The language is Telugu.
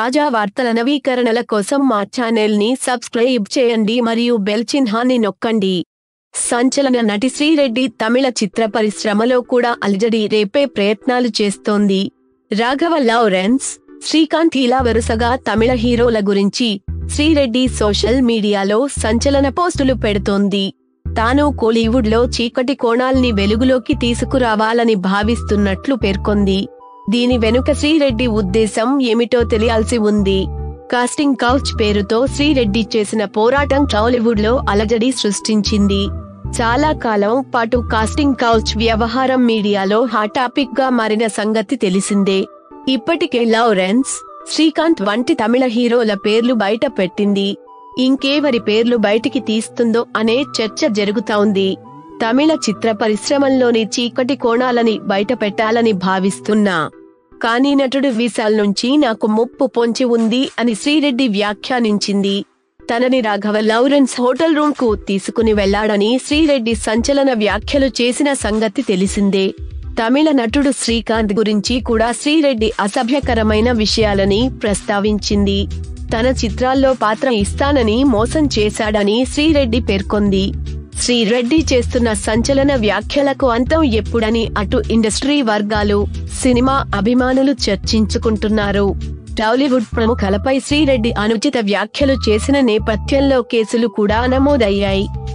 తాజా వార్తల నవీకరణల కోసం మా ఛానల్ ని సబ్స్క్రైబ్ చేయండి మరియు బెల్ చిహ్నాన్ని నొక్కండి సంచలన నటి శ్రీరెడ్డి తమిళ చిత్ర పరిశ్రమలో కూడా అలజడి రేపే ప్రయత్నాలు చేస్తోంది రాఘవ లారెన్స్ శ్రీకాంత్ ఇలా వరుసగా తమిళ హీరోల గురించి శ్రీరెడ్డి సోషల్ మీడియాలో సంచలన పోస్టులు పెడుతోంది తాను కోలీవుడ్ లో చీకటి కోణాల్ని వెలుగులోకి తీసుకురావాలని భావిస్తున్నట్లు పేర్కొంది దీని వెనుక శ్రీరెడ్డి ఉద్దేశం ఏమిటో తెలియాల్సి ఉంది కాస్టింగ్ కౌచ్ పేరుతో శ్రీరెడ్డి చేసిన పోరాటం టాలీవుడ్ లో అలజడి సృష్టించింది చాలా కాలం పాటు కాస్టింగ్ కౌచ్ వ్యవహారం మీడియాలో హాట్ టాపిక్ గా మారిన సంగతి తెలిసిందే ఇప్పటికే లారెన్స్ శ్రీకాంత్ వంటి తమిళ హీరోల పేర్లు బయట పెట్టింది ఇంకేవరి పేర్లు బయటికి తీస్తుందో అనే చర్చ జరుగుతోంది తమిళ చిత్ర పరిశ్రమల్లోని చీకటి కోణాలని బయట పెట్టాలని భావిస్తున్నా కానీ నటుడు విశాల్ నుంచి నాకు ముప్పు పొంచి ఉంది అని శ్రీరెడ్డి వ్యాఖ్యానించింది తనని రాఘవ లౌరెన్స్ హోటల్ రూమ్ కు తీసుకుని వెళ్లాడని శ్రీరెడ్డి సంచలన వ్యాఖ్యలు చేసిన సంగతి తెలిసిందే తమిళ నటుడు శ్రీకాంత్ గురించి కూడా శ్రీరెడ్డి అసభ్యకరమైన విషయాలని ప్రస్తావించింది తన చిత్రాల్లో పాత్ర ఇస్తానని మోసం చేశాడని శ్రీరెడ్డి పేర్కొంది శ్రీరెడ్డి చేస్తున్న సంచలన వ్యాఖ్యలకు అంతం ఎప్పుడని అటు ఇండస్ట్రీ వర్గాలు సినిమా అభిమానులు చర్చించుకుంటున్నారు టాలీవుడ్ ప్రముఖులపై శ్రీరెడ్డి అనుచిత వ్యాఖ్యలు చేసిన నేపథ్యంలో కేసులు కూడా నమోదయ్యాయి